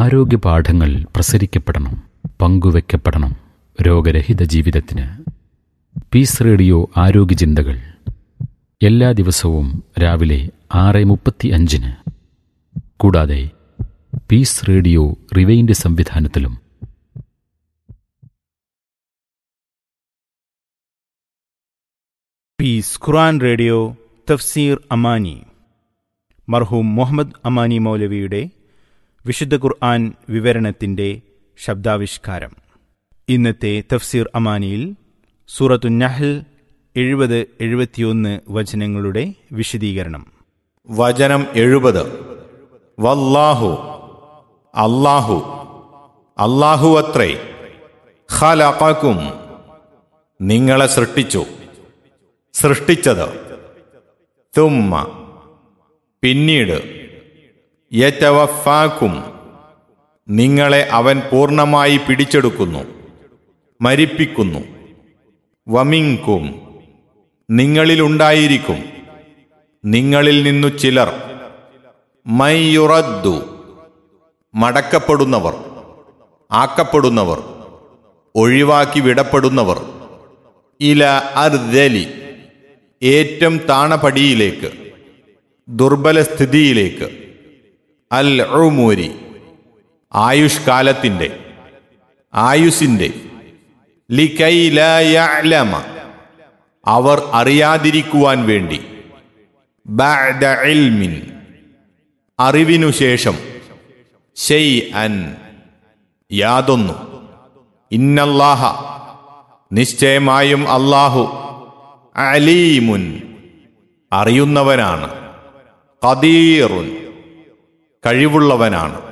ആരോഗ്യ പാഠങ്ങൾ പ്രസരിക്കപ്പെടണം പങ്കുവെക്കപ്പെടണം രോഗരഹിത ജീവിതത്തിന് പീസ് റേഡിയോ ആരോഗ്യ ചിന്തകൾ എല്ലാ ദിവസവും രാവിലെ ആറ് മുപ്പത്തി അഞ്ചിന് കൂടാതെ പീസ് റേഡിയോ റിവൈൻഡ് സംവിധാനത്തിലും പീസ് ഖുറാൻ റേഡിയോ തഫ്സീർ അമാനി മർഹൂം മുഹമ്മദ് അമാനി മൗലവിയുടെ വിശുദ്ധ ഖുർആൻ വിവരണത്തിന്റെ ശബ്ദാവിഷ്കാരം ഇന്നത്തെ തഫ്സീർ അമാനിയിൽ സൂറത്തു നഹൽ എഴുപത് എഴുപത്തിയൊന്ന് വചനങ്ങളുടെ വിശദീകരണം വചനം എഴുപത് വല്ലാഹു അല്ലാഹു അല്ലാഹു അത്രേ ഖലഖക്കും നിങ്ങളെ സൃഷ്ടിച്ചു സൃഷ്ടിച്ചത് തുമ്മ പിന്നീട് യറ്റവഫാക്കും നിങ്ങളെ അവൻ പൂർണ്ണമായി പിടിച്ചെടുക്കുന്നു മരിപ്പിക്കുന്നു വമിങ്കും നിങ്ങളിലുണ്ടായിരിക്കും നിങ്ങളിൽ നിന്നു ചിലർ മൈയുറദ്ദു മടക്കപ്പെടുന്നവർ ആക്കപ്പെടുന്നവർ ഒഴിവാക്കി വിടപ്പെടുന്നവർ ഇല അർദലി ഏറ്റം താണപടിയിലേക്ക് ദുർബല സ്ഥിതിയിലേക്ക് അൽ ഉമൂരി ആയുഷ്കാലത്തിൻ്റെ ആയുസിൻ്റെ ലിക്കൈലമ അവർ അറിയാതിരിക്കുവാൻ വേണ്ടി ബഅദ ഇൽമിൻ അറിവിനു ശേഷം ഷെയ് അൻ യാതൊന്നു ഇന്നല്ലാഹ നിശ്ചയമായും അല്ലാഹു അലീമുൻ അറിയുന്നവനാണ് കദീറുൻ കഴിവുള്ളവനാണ്